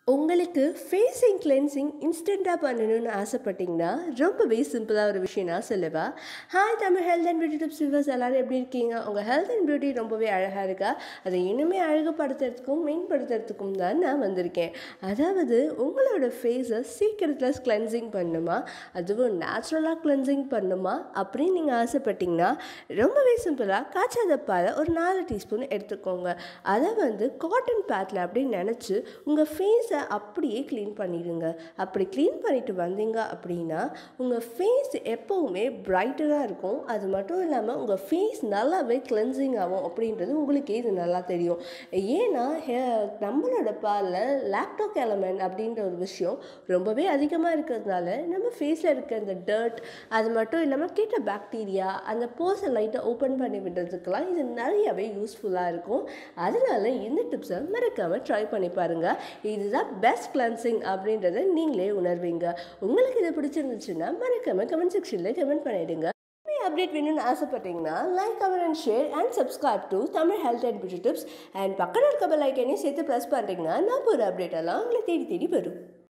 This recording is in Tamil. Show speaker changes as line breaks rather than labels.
உங்களுக்கு ஃபேஸிங் கிளென்சிங் இன்ஸ்டண்ட்டாக பண்ணணும்னு ஆசைப்பட்டீங்கன்னா ரொம்பவே சிம்பிளாக ஒரு விஷயம் நான் சொல்லவா hi Tamil health and beauty tips viewers எல்லோரும் எப்படி இருக்கீங்க உங்கள் ஹெல்த் அண்ட் பியூட்டி ரொம்பவே அழகாக இருக்கா அதை இன்னுமே அழகுபடுத்துறதுக்கும் மேம்படுத்துறதுக்கும் தான் நான் வந்திருக்கேன் அதாவது உங்களோட ஃபேஸை சீக்கிரத்தில் கிளென்சிங் பண்ணுமா அதுவும் நேச்சுரலாக கிளென்சிங் பண்ணுமா அப்படின்னு நீங்கள் ஆசைப்பட்டீங்கன்னா ரொம்பவே சிம்பிளாக காய்ச்சாத பாலை ஒரு நாலு டீஸ்பூன் எடுத்துக்கோங்க அதை வந்து காட்டன் பேட்டில் அப்படி நினச்சி உங்கள் ஃபேஸை அப்படியே க்ளீன் பண்ணிடுங்க அப்படி க்ளீன் பண்ணிட்டு வந்தீங்க அப்படின்னா உங்கள் ஃபேஸ் எப்போவுமே பிரைட்டராக இருக்கும் அது மட்டும் இல்லாமல் உங்கள் ஃபேஸ் நல்லாவே கிளென்சிங் ஆகும் அப்படின்றது உங்களுக்கே இது நல்லா தெரியும் ஏன்னா ஹே நம்மளோட பாலில் லேப்டாக் எலமெண்ட் அப்படின்ற ஒரு விஷயம் ரொம்பவே அதிகமாக இருக்கிறதுனால நம்ம ஃபேஸில் இருக்க இந்த டர்ட் அது மட்டும் இல்லாமல் கெட்ட பாக்டீரியா அந்த போஸை லைட்டாக ஓப்பன் பண்ணி விடுறதுக்கெலாம் இது நிறையவே யூஸ்ஃபுல்லாக இருக்கும் அதனால இந்த டிப்ஸை மறக்காமல் ட்ரை பண்ணி பாருங்கள் இதுதான் பெஸ்ட் கிளன்சிங் அப்படின்றத நீங்களே உணர்வீங்க உங்களுக்கு இது பிடிச்சிருந்துச்சுன்னா மறக்காமல் கமெண்ட் செக்ஷனில் கமெண்ட் பண்ணிடுங்க அப்டேட் வேணும்னு ஆசைப்பட்டீங்கன்னா like comment and share and subscribe to Tamil health and beauty tips and பக்கத்தில் இருக்க பெல் ஐக்கனையும் சேர்த்து ப்ரெஸ் பண்ணுறீங்கன்னா நான் ஒரு அப்டேட் எல்லாம் உங்களை தேடி தேடி வரும்